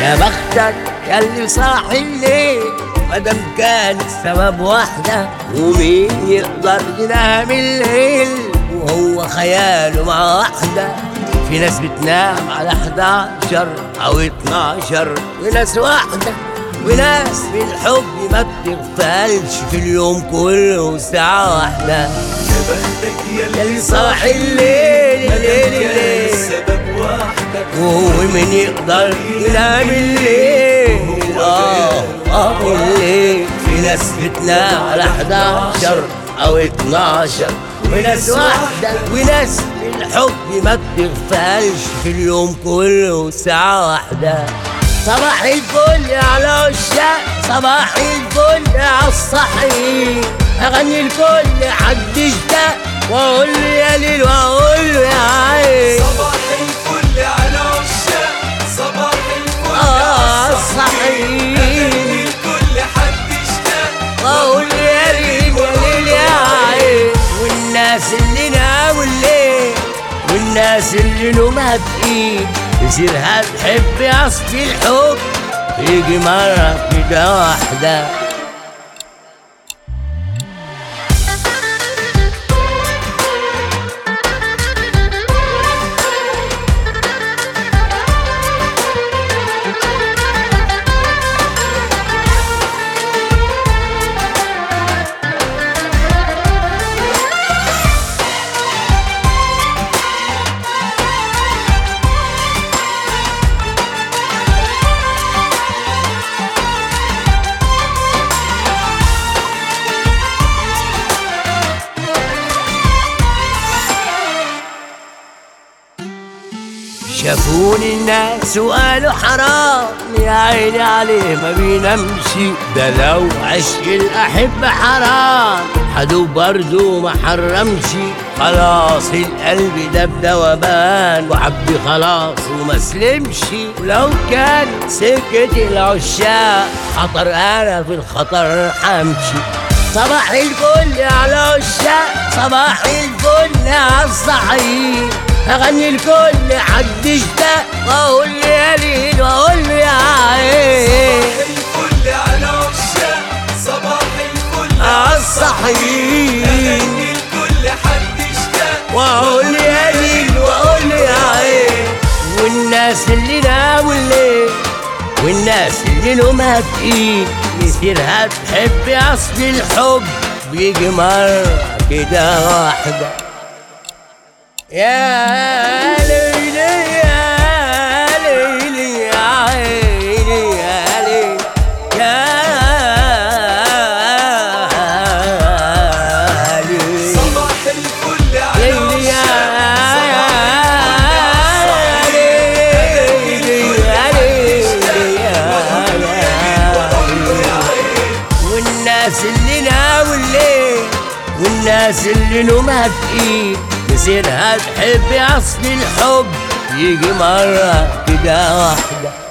يا بختك يا اللي صاحي الليل مادام كان السبب واحدة ومين يقدر ينام الليل وهو خياله مع واحدة في ناس بتنام على 11 أو 12 وناس واحدة وناس في الحب ما بتغفلش في اليوم كله ساعة واحدة يا بختك يا اللي صاحي الليل الليل كان الليل السبب وحدك وهو من يقدر ينام الليل اه اه الليل في ناس بتنام على 11 او 12 وناس واحدة وناس في الحب ما بتغفلش في اليوم كله ساعة واحدة صباح الفل على العشاق صباح الفل على الصحيح اغني الكل حد اشتاق واقول له يا ليل واقول له يا عين صباح الفل على عشاق صباح الفل آه، على صحيح. أغني الكل حد اشتاق واقول يا ليل يا ليل يا عين والناس اللي ناموا الليل والناس اللي نومها تقيل يصيرها تحب اصل الحب يجي مرة كده واحدة شافوني الناس وقالوا حرام يا عيني عليه ما بينامش ده لو عشق الأحبة حرام حدو برضو ما حرمش خلاص القلب ده بدوبان وعبي خلاص وما سلمش ولو كان سكة العشاق خطر أنا في الخطر حمشي صباح الفل على العشاق صباح الفل على الصحيح اغني الكل حد اشتاق واقول له يا ليل واقول له يا عين الفل على عشاق صباح الفل على الصحيح أغني الكل حد اشتاق واقول له يا ليل واقول له يا عين والناس اللي ناموا الليل والناس اللي نومها تقيل يصيرها تحب اصل الحب بيجي مرة كده واحدة يا ليلي يا ليلي يا عيني يا ليلي يا ليلي صباح الفل على ليلي يا عشاق ليلي يا ليلي يا والناس اللي ناموا الليل والناس اللي نومها تقيل يصيرها تحب اصل الحب يجي مرة كده واحدة